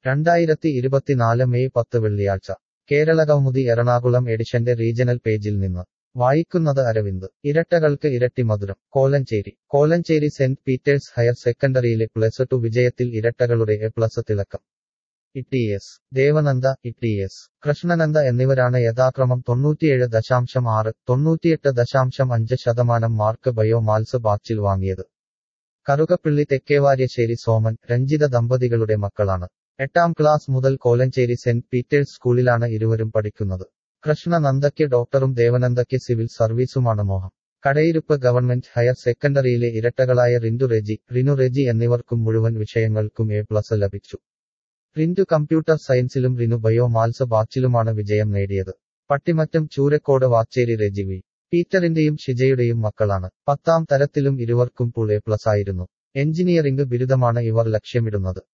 രണ്ടായിരത്തി ഇരുപത്തിനാല് മെയ് പത്ത് വെള്ളിയാഴ്ച കേരള കൗമുദി എറണാകുളം എഡിഷന്റെ റീജണൽ പേജിൽ നിന്ന് വായിക്കുന്നത് അരവിന്ദ് ഇരട്ടകൾക്ക് ഇരട്ടി മധുരം Kolenchery Kolenchery saint Peter's higher സെക്കൻഡറിയിലെ പ്ലസ് ടു വിജയത്തിൽ ഇരട്ടകളുടെ എ പ്ലസ് തിളക്കം ഇട്ടിഎസ് ദേവനന്ദ ഇട്ടിഎസ് കൃഷ്ണനന്ദ എന്നിവരാണ് യഥാക്രമം തൊണ്ണൂറ്റിയേഴ് ദശാംശം ആറ് തൊണ്ണൂറ്റിയെട്ട് ദശാംശം അഞ്ച് ശതമാനം മാർക്ക് ബയോ മാത്സ് ബാച്ചിൽ വാങ്ങിയത് കറുകപ്പിള്ളി തെക്കേവാര്യശ്ശേരി സോമൻ രഞ്ജിത ദമ്പതികളുടെ മക്കളാണ് എട്ടാം ക്ലാസ് മുതൽ കോലഞ്ചേരി സെന്റ് പീറ്റേഴ്സ് സ്കൂളിലാണ് ഇരുവരും പഠിക്കുന്നത് കൃഷ്ണനന്ദയ്ക്ക് ഡോക്ടറും ദേവനന്ദയ്ക്ക് സിവിൽ സർവീസുമാണ് മോഹം കടയിരുപ്പ് ഗവൺമെന്റ് ഹയർ സെക്കൻഡറിയിലെ ഇരട്ടകളായ റിൻഡു റെജി റിനു റെജി എന്നിവർക്കും മുഴുവൻ വിഷയങ്ങൾക്കും എ പ്ലസ് ലഭിച്ചു റിൻഡു കമ്പ്യൂട്ടർ സയൻസിലും റിനു ബയോ മാത്സ് ബാച്ചിലുമാണ് വിജയം നേടിയത് പട്ടിമറ്റം ചൂരക്കോട് വാച്ചേരി റെജി വി പീറ്ററിന്റെയും ഷിജയുടെയും മക്കളാണ് പത്താം തരത്തിലും ഇരുവർക്കും പുൾ എ പ്ലസ് ആയിരുന്നു എഞ്ചിനീയറിംഗ് ബിരുദമാണ് ഇവർ ലക്ഷ്യമിടുന്നത്